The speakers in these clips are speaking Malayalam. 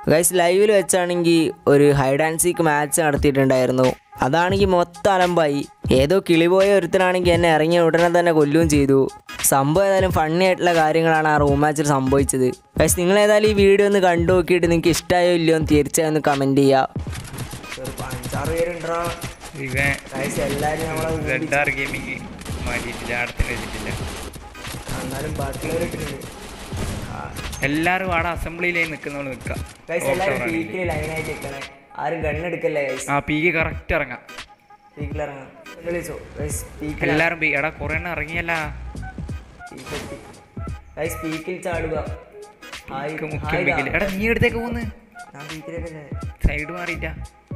ഗൈസ് ലൈവിൽ വെച്ചാണെങ്കിൽ ഒരു ഹൈഡ് ആൻഡ് സീക്ക് മാച്ച് നടത്തിയിട്ടുണ്ടായിരുന്നു അതാണെങ്കിൽ മൊത്തം അലമ്പായി ഏതോ കിളിപോയ ഒരുത്തനാണെങ്കിൽ എന്നെ ഇറങ്ങിയ ഉടനെ തന്നെ കൊല്ലുകയും ചെയ്തു സംഭവം ഏതായാലും ഫണ്ണി ആയിട്ടുള്ള കാര്യങ്ങളാണ് ആ റൂം മാച്ചിൽ സംഭവിച്ചത് ഗൈസ് നിങ്ങൾ ഏതായാലും ഈ വീഡിയോ ഒന്ന് കണ്ടു നോക്കിയിട്ട് നിങ്ങൾക്ക് ഇഷ്ടമായോ ഇല്ലയോ എന്ന് തീർച്ചയായും ഒന്ന് കമൻറ്റ് ചെയ്യുക അഞ്ചാറ് പേരുണ്ടോ ഇവൻ ഗൈസ് എല്ലാവരും നമ്മളെ റെഡ് ആർ ഗെയിമിങ് മാറ്റിയിട്ടില്ല ആടത്തിന് വെച്ചിട്ടില്ല എന്നാലും ബാക്കിയുള്ളവരിട്ടുണ്ട് എല്ലാവരും അവിടെ അസംബ്ലിയിലായി നിൽക്കുന്നവള് നിൽക്കാം ഗൈസ് എല്ലാവരും പീക്കിൽ ലൈനായിട്ട് നിൽക്കണേ ആരും ഗണ്ണെടുക്കല്ലേ ഗൈസ് ആ പീക്ക് കറക്റ്റ് ഇറങ്ങാം പീക്കിൽ ഇറങ്ങാം വിളിച്ചോ ഗൈസ് പീക്കിൽ എല്ലാരും പീ- എടാ കുറെ എണ്ണം ഇറങ്ങിയല്ല ഗൈസ് പീക്കിൽ ചാടുക ഹായ് മുഖ്യം ഹായ് പീക്കില് ദാ. എടാ നീ എടുത്തേക്ക് പോന്ന് ഞാൻ പീക്കിലേക്കല്ലേ സൈഡ് മാറിയിട്ടാ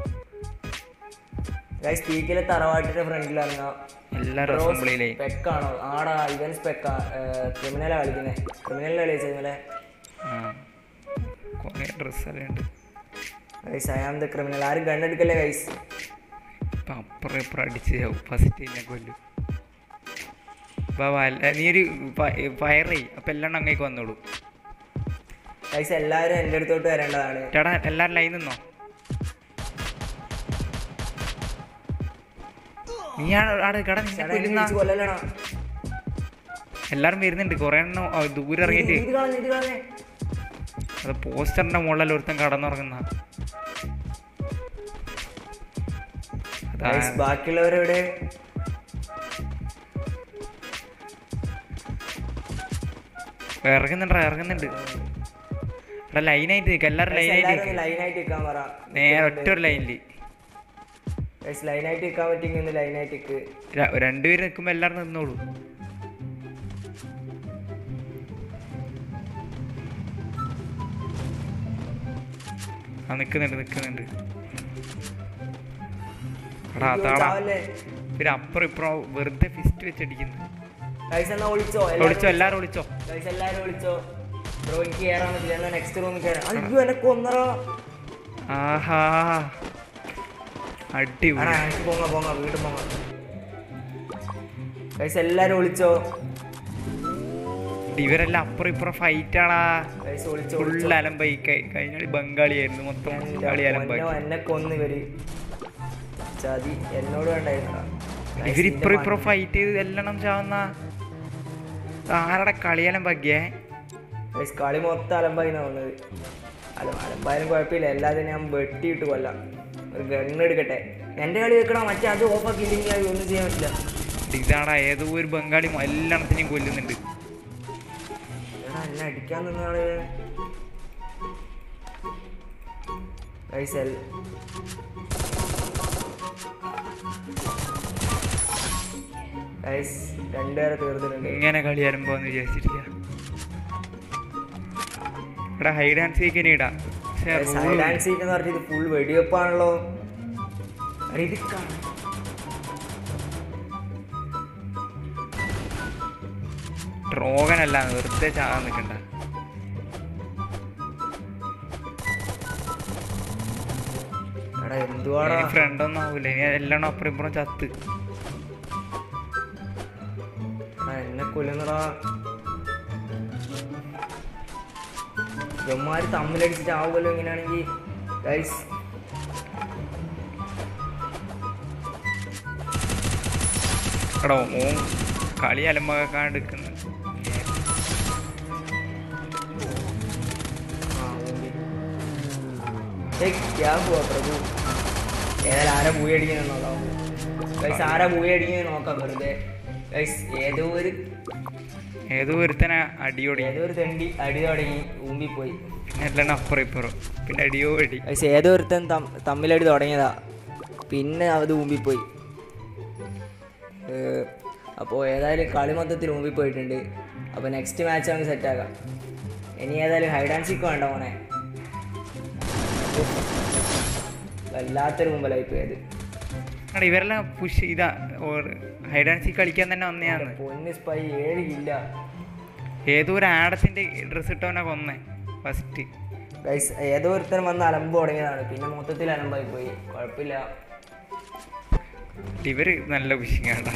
ഗൈസ് പീക്കിലെ തറവാട്ടിന്റെ ഫ്രണ്ടിൽ ഇറങ്ങാം എല്ലാരും അസംബ്ലിയിലായി സ്പെക്കാണോ ആടാ ഇവൻ സ്പെക്കാ ക്രിമിനലാ കളിക്കുന്നത് ക്രിമിനലിനെ കളിച്ചത് ഇന്നലെ ആ കുറെ ഡ്രസ്സെല്ലാം ഉണ്ട് guys I am the criminal ആരും ഗണ്ണെടുക്കല്ലേ ഗൈസ് ഇപ്പൊ അപ്പുറം ഇപ്പുറം അടിച്ച് ഫസ്റ്റ് എന്നെ കൊല്ലും വാ വാ അല്ല, നീ ഒരു ഫയർ ചെയ് അപ്പൊ എല്ലാം അങ്ങേക്ക് വന്നോളൂ ഗൈസ് എല്ലാവരും എൻ്റെ അടുത്തോട്ട് വരേണ്ടതാണ് ചേട്ടാ എല്ലാരും ലൈൻ നിന്നോ നീ ആ- ആടെ കട നിന്നെ ചേട്ടാ, എന്നെ കൊല്ലുന്ന ഇടിച്ച് കൊല്ലല്ലേടാ. എല്ലാരും വരുന്നുണ്ട് കുറെ എണ്ണം ആ, ദൂരെ ഇറങ്ങിയിട്ട് ഇത് കളഞ്ഞ് ഇത് കളഞ്ഞേ അത് പോസ്റ്ററിന്റെ മുകളിൽ ഒരുത്തൻ കടന്നുറങ്ങുന്ന അതാ ഗൈസ് ബാക്കിയുള്ളവരെവിടെ ഇറങ്ങുന്നുണ്ടാ ഇറങ്ങുന്നുണ്ട് ഇവിടെ ലൈനായിട്ട് നിൽക്കുക എല്ലാവരും ലൈനായിട്ട് എല്ലാവരും നിൽക്കുക ലൈനായിട്ട് നിൽക്കാൻ പറ നേരെ ഒറ്റ ഒരു ലൈനില് ഗൈസ് ലൈനായിട്ട് നിൽക്കാൻ പറ്റിയെങ്കിൽ ഒന്ന് ലൈനായിട്ട് നിൽക്ക് ര- രണ്ടുപേര് നിൽക്കുമ്പോൾ എല്ലാവരും നിന്നോളൂ ആ നിൽക്കുന്നുണ്ട് നിൽക്കുന്നുണ്ട് എടാ അതാടാ ചാവല്ലേ പിന്നെ അപ്പുറം ഇപ്പുറം വെറുതെ ഫിസ്റ്റ് വെച്ചടിക്കുന്നു ഗൈസ് എന്നാ ഒളിച്ചോ ഒളിച്ചോ എല്ലാവരും ഒളിച്ചോ ഗൈസ് എല്ലാവരും ഒളിച്ചോ ബ്രോ എനിക്ക് കയറാൻ പറ്റില്ല എന്നാ നെക്സ്റ്റ് റൂമിൽ കയറാം അയ്യോ എന്നെ കൊന്നറോ ആഹാ അടിപൊളി ആടാ എനിക്ക് പോങ്ങ പോങ്ങ വീട് പോങ്ങ ഗൈസ് എല്ലാവരും ഒളിച്ചോ ഇവരെല്ലാം അപ്പുറം ഇപ്പുറം ഫൈറ്റ് ആടാ ഗൈസ് ഒളിച്ചോ ഫുൾ അലമ്പായി കൈ- കഴിഞ്ഞ കളി ബംഗാളിയായിരുന്നു മൊത്തം കളി അലമ്പായി പൊന്നോ, എന്നെ കൊന്ന് ഇവര് ചതി എന്നോട് വേണ്ടായിരുന്നടാ Guys, ഇവരിപ്പുറം ഇതിന്റെ ഇപ്പുറം ഫൈറ്റ് ചെയ്ത് എല്ലാം ചാവുന്ന ആരുടെ കളിയാലും ഭാഗ്യേ ഗൈസ് കളി മൊത്തം അലമ്പായിന്നാ വന്നത് അല അലമ്പായാലും കുഴപ്പമില്ല എല്ലാത്തിനും ഞാൻ വെട്ടിയിട്ട് കൊല്ലാം ഒരു ഗണ്ണ് എടുക്കട്ടെ എൻ്റെ കളി വെക്കണം മറ്റേ അത് ഓഫാക്കിയില്ലെങ്കിൽ അത് ഒന്നും ചെയ്യാൻ പറ്റില്ല ഇതാടാ ഏതോ ഒരു ബംഗാളി എല്ലാത്തിനെയും കൊല്ലുന്നുണ്ട് എടാ എന്നെ അടിക്കാൻ നിന്നാള് ഗൈസ് എൽ ഗൈസ് രണ്ടുപേരെ തീർത്തിട്ടുണ്ട് ഇങ്ങനെ കളി അലമ്പാന്ന് വിചാരിച്ചിട്ടില്ല എടാ ഹൈഡ് ആൻഡ് സീക്ക് ഇനി ഇടാ പക്ഷേ rule- ഡാൻസ് സീറ്റ് എന്ന് പറഞ്ഞിട്ട് ഇത് ഫുൾ വെടിവെപ്പാണല്ലോ എടാ, ഇത് കാണ- ഡ്രോഗനല്ല വെറുതെ ചാകാൻ നിൽക്കണ്ട എടാ എന്തുവാടാ ഇനി ഫ്രണ്ട് ഒന്നും ആവൂല ഇനി എല്ലാം അപ്പുറം ഇപ്പുറം ചത്ത് എടാ, എന്നെ കൊല്ലുന്നടാ ഇവന്മാര് തമ്മിലടിച്ചിട്ട് ആവുമല്ലോ ഇങ്ങനെയാണെങ്കിൽ ഗൈസ് എടാ ഓ കളി അലമ്പാക്കാൻ എടുക്കുന്നു ക്യാ ഹുവാ പ്രഭു ഏതായാലും ആരാ പൂയി അടിക്കുന്നത് നോക്കാം ഗൈസ് ആരാ പൂയി അടിക്കുന്നത് നോക്കാം വെറുതെ ഗൈസ് ഏതോ ഒരു ഏതോ ഒരുത്തനെ അടിയോടി ഏതോ ഒരു തെണ്ടി അടി തുടങ്ങി ഊമ്പിപ്പോയി പിന്നെ എല്ലാം അപ്പുറം ഇപ്പുറം പിന്നെ അടിയോ അടി ഗൈസ് ഏതോ ഒരുത്തൻ തം- തമ്മിലടി തുടങ്ങിയതാ പിന്നെ അത് ഊമ്പിപ്പോയി അപ്പോൾ ഏതായാലും കളി മൊത്തത്തിൽ ഊമ്പിപ്പോയിട്ടുണ്ട് അപ്പോൾ നെക്സ്റ്റ് മാച്ച് നമുക്ക് സെറ്റാക്കാം ഇനി ഏതായാലും ഹൈഡ് ആൻഡ് സീക്ക് വേണ്ട മോനെ വല്ലാത്തൊരു മുമ്പിലായി പോയത് എടാ ഇവരെല്ലാം പുഷ് ഇതാ ഹൈഡ് ആൻഡ് സീക്ക് കളിക്കാൻ തന്നെ വന്നയാന്ന് പൊന്ന് സ്പൈ ഏഴ് ഇല്ല ഏതോ ഒരു ആടത്തിന്റെ ഡ്രസ് ഇട്ടവനെ കൊന്നേ ഫസ്റ്റ് ഗൈസ് ഏതോ ഒരുത്തൻ വന്ന് അലമ്പ് തുടങ്ങിയതാണ് പിന്നെ മൊത്തത്തിൽ അലമ്പായി പോയി കുഴപ്പമില്ല ഇവര് നല്ല പുഷിങ്ങാടാ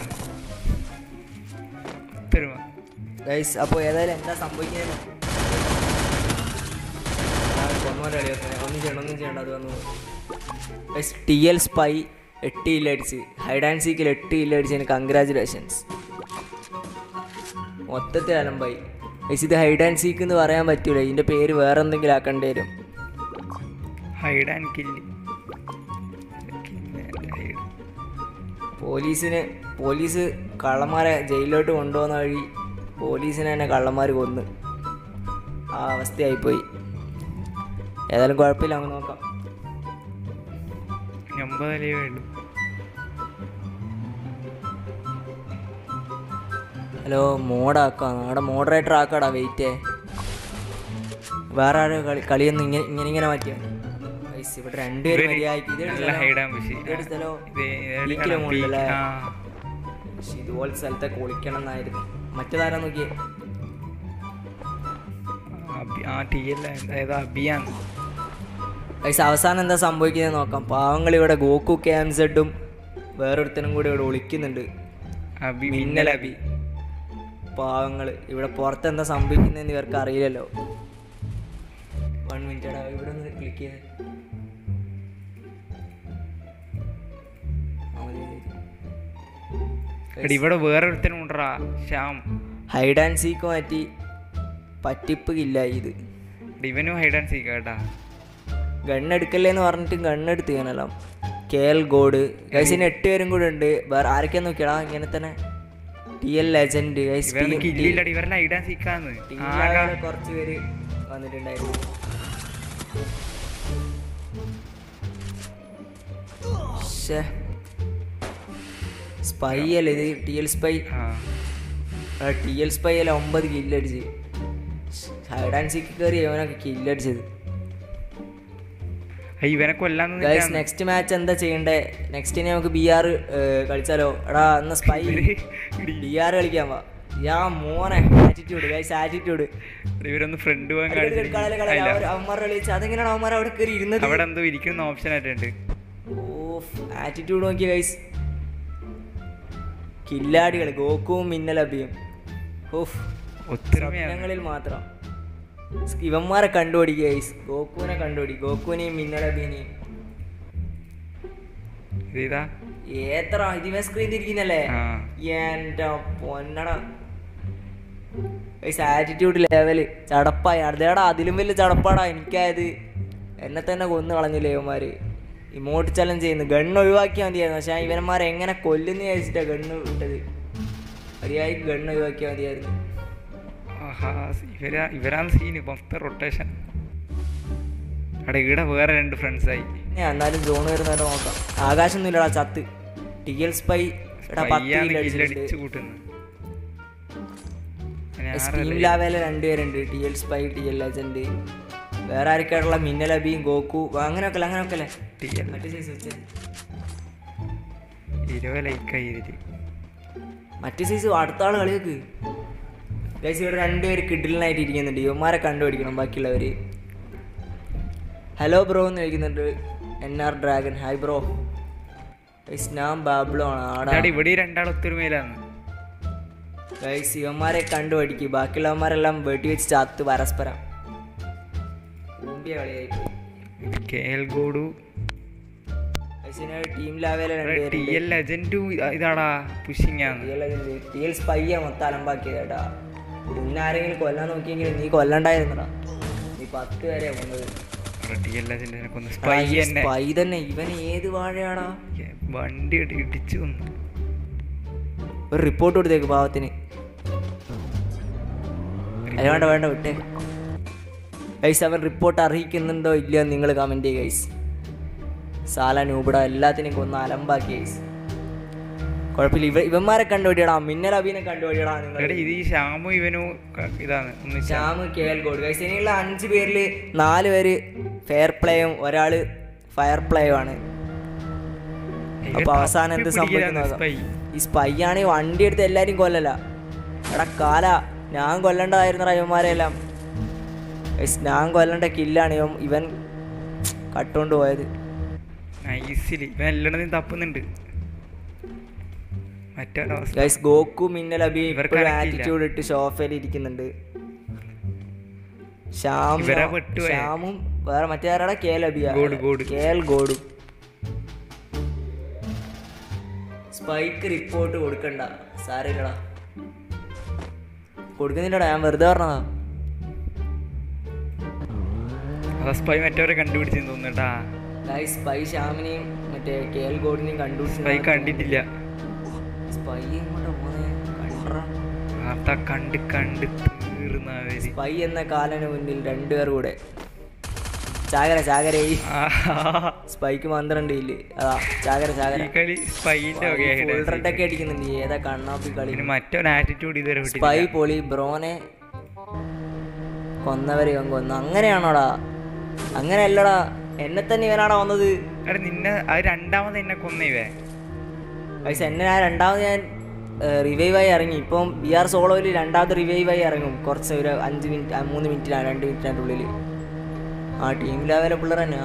ഒത്തൊരുമ ഗൈസ് അപ്പോൾ ഏതായാലും എന്താ സംഭവിക്കുന്നത് കള്ളന്മാരെ കളിയാക്കുന്നത് ഒന്നും ചെയ്യണ്ട ഒന്നും ചെയ്യണ്ട അത് വന്നു ടി എൽ സ്പൈ എട്ട് കില്ല അടിച്ച് ഹൈഡ് ആൻഡ് സീക്കിൽ എട്ട് കില്ല അടിച്ചതിന് കൺഗ്രാചുലേഷൻസ് മൊത്തത്തിൽ അലമ്പായി ഗൈസ് ഇത് ഹൈഡ് ആൻഡ് സീക്ക് എന്ന് പറയാൻ പറ്റൂല ഇതിൻ്റെ പേര് വേറെ എന്തെങ്കിലും ആക്കേണ്ടി വരും ഹൈഡ് ആൻഡ് കില്ല് പോലീസിന് പോലീസ് കള്ളന്മാരെ ജയിലിലോട്ട് കൊണ്ടുപോകുന്ന വഴി പോലീസിനെ തന്നെ കള്ളന്മാർ കൊന്ന് ആ അവസ്ഥയായിപ്പോയി ഏതായാലും കുഴപ്പമില്ല നമുക്ക് നോക്കാം എൺപതല്ലേ വേണ്ടു ഹലോ മോഡാക്കാം അവിടെ മോഡറേറ്റർ ആക്കാടാ വെയിറ്റേ വേറെ ആരും കളി കളിയൊന്നും ഇങ്ങനെ ഇങ്ങനെ ഇങ്ങനെ മാറ്റിയ ഇവിടെ രണ്ടുപേരും മര്യാദയ്ക്ക് ഇത് നല്ല ഹൈഡ് ആൻഡ് പക്ഷേ ഇതൊരു സ്ഥലോ ഇത് പീക്കിലെ മുകളിലല്ലേ ആ പക്ഷെ ഇതുപോലെ സ്ഥലത്തെ കുളിക്കണം എന്നായിരുന്നു മറ്റേതാരാ നോക്കിയേ അബി- ആ ടി അല്ല അതായത് അബിയാണ് ഗൈസ് അവസാനം എന്താ സംഭവിക്കുന്നത് നോക്കാം പാവങ്ങൾ ഇവിടെ ഗോക്കു ക്യാൻസെഡും വേറൊരുത്തനും കൂടി ഇവിടെ ഒളിക്കുന്നുണ്ട് അബി മിന്നൽ അബി പാവങ്ങൾ ഇവിടെ പുറത്ത് എന്താ സംഭവിക്കുന്നതെന്ന് ഇവർക്ക് അറിയില്ലല്ലോ വൺ മിനിറ്റ് എടാ ഇവിടെ ഒന്ന് ക്ലിക്ക് ചെയ്ത് എടി ഇവിടെ വേറെ ഒരുത്തനും ഉണ്ടറാ ശ്യാം ഹൈഡ് ആൻഡ് സീക്ക് മാറ്റി പറ്റിപ്പ് ഇല്ല ഇത് എടി ഇവനും ഹൈഡ് ആൻഡ് സീക്ക് കേട്ടാ ഗണ്ണെടുക്കല്ലേ എന്ന് പറഞ്ഞിട്ട് ഗണ്ണെടുത്ത് ഞാനല്ലോ കെ എൽ ഗോഡ് ഗൈസിന് എട്ട് പേരും കൂടെ ഉണ്ട് വേറെ ആരൊക്കെയാ നോക്കിയടാ ഇങ്ങനെ തന്നെ ടി എൽ ലെജൻഡ് ഗൈസ് ഇവരൊന്നും കില്ലില്ലടി ഇവരെല്ലാം ഹൈഡ് ആൻഡ് സീക്കാന്ന് ആകെ കുറച്ച് പേര് വന്നിട്ടുണ്ടായിരുന്നു സ്പൈ അല്ലേ ഇത് ടി എൽ സ്പൈ ആ ടി എൽ സ്പൈ അല്ല ഒമ്പത് കില്ലടിച്ച് ഹൈഡ് ആൻഡ് സീക്ക് കയറി അവനൊക്കെ കില്ലടിച്ചത് ആ, ഇവനെ കൊല്ലാന്ന് ഗൈസ് നിൽക്കാന്ന്. നെക്സ്റ്റ് മാച്ച് എന്താ ചെയ്യണ്ടേ നെക്സ്റ്റ് ഇനി നമുക്ക് ബി ആർ കളിച്ചാലോ എടാ എന്നാ സ്പൈ ഇവര് ബി ആർ കളിക്കാൻ വാ യാ മോനെ ആറ്റിറ്റ്യൂഡ് ഗൈസ് ആറ്റിറ്റ്യൂഡ് ഇവരൊന്ന് ഫ്രണ്ട് പോകാൻ കാണിച്ചില്ല അവന്മാർ കളിച്ച് അതെങ്ങനെയാണ് അവന്മാർ അവിടെ കയറി ഇരുന്നത് അവിടെ എന്തോ ഇരിക്കുന്ന ഓപ്ഷൻ ആയിട്ടുണ്ട് ഓഫ് ആറ്റിറ്റ്യൂഡ് നോക്കിയ ഗൈസ് കില്ലാടികൾ ഗോക്കുവും മിന്നലഭിയും ഓഫ് ഒത്തൊരുമയാണ് സ്വപ്നങ്ങളിൽ മാത്രം ഇവന്മാരെ കണ്ടുപിടിക്കുക ഗൈസ് ഗോക്കുവിനെ കണ്ടുപിടി ഗോക്കുവിനെയും മിന്നലഭിനെയും ഇതാ ഏത്ര ഇതിവേ സ്ക്രീൻ തിരിക്കുന്നല്ലേ ആ എൻ്റെ പൊന്നട ഗൈസ് ആറ്റിറ്റ്യൂഡ് ലെവല് ചടപ്പായി അതേടാ അതിലും വലിയ ചടപ്പാടാ എനിക്കായത് എന്നെ തന്നെ കൊന്നു കളഞ്ഞില്ലേ ഇവന്മാര് ഇമോട്ട് ചലഞ്ച് ചെയ്യുന്നു ഗണ്ണ് ഒഴിവാക്കിയാൽ മതിയായിരുന്നു പക്ഷെ ഇവന്മാരെ എങ്ങനെ കൊല്ലുന്ന വിചാരിച്ചിട്ടാ ഗണ്ണ് വിട്ടത് മര്യാദയ്ക്ക് ഗണ്ണ് ഒഴിവാക്കിയാൽ മതിയായിരുന്നു ആഹാ ഇവരാ ഇവരാണ് സീന് മൊത്തം റൊട്ടേഷൻ അവിടെ ഇവിടെ വേറെ രണ്ട് ഫ്രണ്ട്സായി ഞാൻ എന്നാലും ജോൺ വരുന്നവരെ നോക്കാം ആകാശൊന്നും ഇല്ലടാ ചത്ത് ടി എൽ സ്പൈ എടാ പത്ത് കിലോ അടിച്ചിട്ടുണ്ട് അടിച്ചു കൂട്ടുന്നു അങ്ങനെ സ്റ്റീം ആരല്ല- ലാവേല രണ്ടുപേരുണ്ട് T L spy T L legend വേറെ ആരൊക്കെയാണുള്ള മിന്നലബിയും ഗോക്കു അങ്ങനെയൊക്കെ അല്ലേ അങ്ങനെയൊക്കെ അല്ലേ TL. മറ്റേ സൈസ് വെച്ച് ഇരുപത് ലൈക്കായി ഇതില് മറ്റേ സൈസ് അടുത്ത ആൾ കളിയൊക്കെ ഗൈസ് ഇവിടെ രണ്ടുപേര് കിഡിലിനായിട്ട് ഇരിക്കുന്നുണ്ട് ഇവന്മാരെ കണ്ടുപിടിക്കണം ബാക്കിയുള്ളവർ ഹലോ ബ്രോ എന്ന് ചോദിക്കുന്നുണ്ട് N R dragon hi bro guys ഞാൻ ബാബ്ലോ ആണ് ആടാ ഇതാടി ഇവിടെ ഈ രണ്ടാൾ ഒത്തൊരുമയിലാണ് ഗൈസ് ഇവന്മാരെ കണ്ടുപിടിക്കും ബാക്കിയുള്ളവന്മാരെല്ലാം വെട്ടി വെച്ച് ചത്ത് പരസ്പരം ഊമ്പിയ കളിയായിപ്പോയി ഇത് കെ എൽ ഗോഡു ടീം ലാവേല ടി രണ്ടുപേരുണ്ട് എൽ ലെജൻഡും ഇതാടാ പുഷിങ് ആണ് ടി എൽ സ്പൈയ മൊത്തം അലമ്പാക്കിയതാ പിന്നെ ആരെങ്കിലും കൊല്ലാൻ നോക്കിയെങ്കിൽ നീ കൊല്ലണ്ടായിരുന്നടാ നീ പത്ത് പേരെ കൊന്നത് ടി എൽ ലെജൻഡിനെ കൊന്ന് സ്പൈ തന്നെ സ്പൈ തന്നെ ഇവൻ ഏത് വാഴയാടാ വണ്ടി ഇടി- ഇടിച്ചു വന്നു ഒരു റിപ്പോർട്ട് കൊടുത്തേക്ക് പാവത്തിന് അല്ല വേണ്ട വേണ്ട വിട്ടേ ഗൈസ് അവൻ റിപ്പോർട്ട് അർഹിക്കുന്നുണ്ടോ ഇല്ലയോ നിങ്ങൾ കമൻറ്റ് ചെയ്യുക ഗൈസ് സാല നൂബിട എല്ലാത്തിനെയും കൊന്ന് അലമ്പാക്കി ഗൈസ് കുഴപ്പമില്ല ഇവ ഇവന്മാരെ കണ്ടുപിടിയടാ മിന്നൽ അബീനെ കണ്ടുപിടിയടാ നിങ്ങൾ എടാ ഇത് ഈ ശ്യാമും ഇവനും ക- ഇതാണ് ഒന്നിച്ച് Shyam K L God guys ഇനിയുള്ള അഞ്ച് പേരിൽ നാല് പേര് ഫെയർ പ്ലേയും ഒരാൾ ഫയർ പ്ലേയും ആണ് അപ്പൊ അവസാനം എന്ത് സംഭവിക്കുന്നു നോക്കാം. സ്പൈ ഈ സ്പൈ ആണ് ഈ വണ്ടി എടുത്ത് എല്ലാരും കൊല്ലല എടാ കാല ഞാൻ കൊല്ലണ്ടായിരുന്ന ഇവന്മാരെല്ലാം ഗൈസ്, ഞാൻ കൊല്ലണ്ട കില്ലാണ് ഇവൻ ഇവൻ കട്ടുകൊണ്ട് പോയത് നൈസില് ഇവൻ എല്ലായിടത്തും തപ്പുന്നുണ്ട് മറ്റൊരവസ്ഥ ഗൈസ് ഗോക്കു മിന്നൽ അബി ഇവർക്ക് ഇപ്പോഴും അനക്കില്ല. ആറ്റിറ്റ്യൂഡ് ഇട്ട് ഷോഫയിൽ ഇരിക്കുന്നുണ്ട് ശ്യാം ഇവരെ വെട്ടുപോയെ. ശ്യാമും വേറെ മറ്റേ ആരാടാ കെ എൽ അബിയ God, God. K L God spike report കൊടുക്കണ്ട സാരില്ലടാ കൊടുക്കുന്നില്ലടാ ഞാൻ വെറുതെ പറഞ്ഞതാ അതാ സ്പൈ മറ്റവരെ കണ്ടുപിടിച്ചെന്ന് തോന്നുട്ടാ ഗൈസ് സ്പൈ ഷ്യാമിനെയും മറ്റേ കെ എൽ ഗോഡിനെയും കണ്ടുപിടിച്ചു സ്പൈ കണ്ടിട്ടില്ല സ്പൈ എങ്ങോട്ടാ പോന്നെ കണ്ടറാ അതാ കണ്ട് കണ്ട് തീർന്നവര് സ്പൈ എന്ന കാലന് മുന്നിൽ രണ്ടുപേർ കൂടെ ചാകര ചാകര സ്പൈക്ക് പന്ത്രണ്ട് ഇല്ല അതാ ചാകര ചാകര ഈ കളി സ്പൈന്റെ ഫുൾ റെഡ് ഒക്കെ അടിക്കുന്നുണ്ട് ഏതാ കണ്ണാപ്പി കളി പിന്നെ മറ്റൊരു ആറ്റിറ്റ്യൂഡ് ഇതുവരെ വിട്ടില്ല സ്പൈ പൊളി ബ്രോനെ കൊന്നവരെ ഇവൻ കൊന്നു അങ്ങനെയാണോടാ അങ്ങനെയല്ലടാ എന്നെ തന്നെ ഇവനാടാ വന്നത് എടാ നിന്നെ അത് രണ്ടാമത് എന്നെ കൊന്നേവേ പൈസ എന്നെ ഞാൻ രണ്ടാമത് ഞാൻ റിവൈവ് ആയി ഇറങ്ങി ഇപ്പം ബി ആർ സോളോയിൽ രണ്ടാമത് റിവൈവ് ആയി ഇറങ്ങും കുറച്ച് ഒരു അഞ്ച് മിനിറ്റ് ആ, മൂന്ന് മിനിറ്റിലാണ് രണ്ട് മിനിറ്റിൻ്റെ ഉള്ളിൽ ആ ടീമിൽ അവൈലബിൾ തന്നെയാ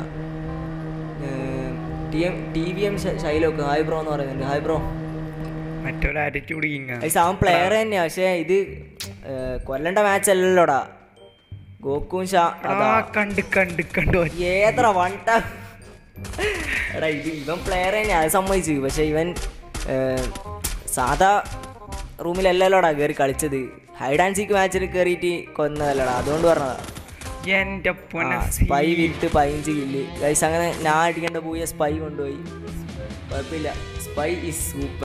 T M T V M Shylock hi bro എന്ന് പറയുന്നുണ്ട് ഹായ് ബ്രോ മറ്റൊരു ആറ്റിറ്റ്യൂഡ് കിങ്ങാ പൈസ അവൻ പ്ലെയർ തന്നെയാ പക്ഷേ ഇത് ഏർ, കൊല്ലേണ്ട മാച്ച് അല്ലല്ലോടാ ഗോക്കും ഷാ അതാ ആ കണ്ട് കണ്ട് കണ്ട് ഒറ്റ ഏത്ര വൺ ടാ എടാ ഇത് ഇവൻ പ്ലെയർ തന്നെയാ അത് സമ്മതിച്ചു പക്ഷെ ഇവൻ ഏർ, സാധാ റൂമിലല്ലല്ലോടാ കയറി കളിച്ചത് ഹൈഡ് ആൻഡ് സീക്ക് മാച്ചിൽ കയറിയിട്ട് കൊന്നതല്ലടാ അതുകൊണ്ട് പറഞ്ഞതാ എന്റെ പൊന്ന സ്പൈ വിട്ട് പതിനഞ്ച് കില്ല് ഗൈസ് അങ്ങനെ ഞാൻ അടിക്കേണ്ട പോയ സ്പൈ കൊണ്ടുപോയി കുഴപ്പമില്ല സ്പൈ ഇസ് സൂപ്പർ